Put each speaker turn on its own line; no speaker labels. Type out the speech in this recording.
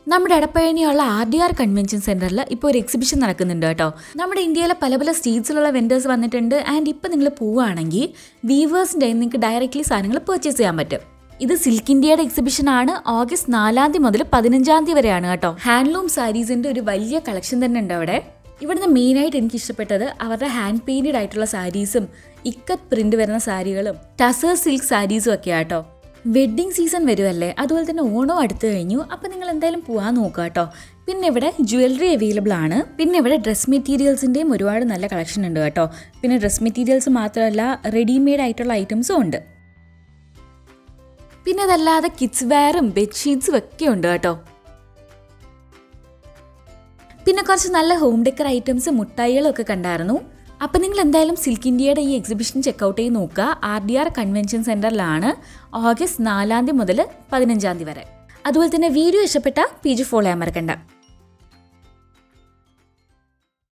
നമ്മുടെ എടപ്പഴനിയുള്ള R D R convention സെന്ററിൽ ഇപ്പോൾ ഒരു എക്സിബിഷൻ നടക്കുന്നുണ്ട് കേട്ടോ നമ്മുടെ ഇന്ത്യയിലെ പല പല സ്റ്റേറ്റ്സിലുള്ള വെൻഡേഴ്സ് വന്നിട്ടുണ്ട് ആൻഡ് ഇപ്പം നിങ്ങൾ പോവുകയാണെങ്കിൽ വീവേഴ്സിൻ്റെ നിങ്ങൾക്ക് ഡയറക്റ്റ്ലി സാധനങ്ങൾ പർച്ചേസ് ചെയ്യാൻ പറ്റും ഇത് സിൽക്ക് ഇന്ത്യയുടെ എക്സിബിഷൻ ആണ് ഓഗസ്റ്റ് നാലാം തീയതി മുതൽ പതിനഞ്ചാം തീയതി വരെയാണ് കേട്ടോ ഹാൻഡ്ലൂം സാരീസിന്റെ ഒരു വലിയ കളക്ഷൻ തന്നെ ഉണ്ട് അവിടെ ഇവിടുന്ന് മെയിനായിട്ട് എനിക്ക് ഇഷ്ടപ്പെട്ടത് അവരുടെ ഹാൻഡ് പെയിന്റഡ് ആയിട്ടുള്ള സാരീസും ഇക്കത്ത് പ്രിന്റ് വരുന്ന സാരികളും ടസർ സിൽക്ക് സാരീസും ഒക്കെ ആട്ടോ വെഡ്ഡിങ് സീസൺ വരുമല്ലേ അതുപോലെ തന്നെ ഓണം അടുത്ത് കഴിഞ്ഞു അപ്പോൾ നിങ്ങൾ എന്തായാലും പോകാൻ നോക്കുക കേട്ടോ പിന്നെ ഇവിടെ ജ്വല്ലറി അവൈലബിൾ ആണ് പിന്നെ ഇവിടെ ഡ്രസ് മെറ്റീരിയൽസിൻ്റെയും ഒരുപാട് നല്ല കളക്ഷൻ ഉണ്ട് കേട്ടോ പിന്നെ ഡ്രസ് മെറ്റീരിയൽസ് മാത്രമല്ല റെഡിമെയ്ഡ് ആയിട്ടുള്ള ഐറ്റംസും ഉണ്ട് പിന്നെ അതല്ലാതെ കിഡ്സ് വെയറും ബെഡ്ഷീറ്റ്സും ഒക്കെ ഉണ്ട് കേട്ടോ പിന്നെ കുറച്ച് നല്ല ഹോം ഡെക്കർ ഐറ്റംസ് മുട്ടായികളും ഒക്കെ കണ്ടായിരുന്നു അപ്പം നിങ്ങൾ എന്തായാലും സിൽക്ക് ഇന്ത്യയുടെ ഈ എക്സിബിഷൻ ചെക്കൗട്ട് ചെയ്ത് നോക്കുക ആർ ഡി ആർ കൺവെൻഷൻ സെൻറ്ററിലാണ് ഓഗസ്റ്റ് നാലാം തീയതി മുതൽ പതിനഞ്ചാം തീയതി വരെ അതുപോലെ തന്നെ വീഡിയോ ഇഷ്ടപ്പെട്ട പേജ് ഫോളോ ചെയ്യാൻ മറക്കണ്ട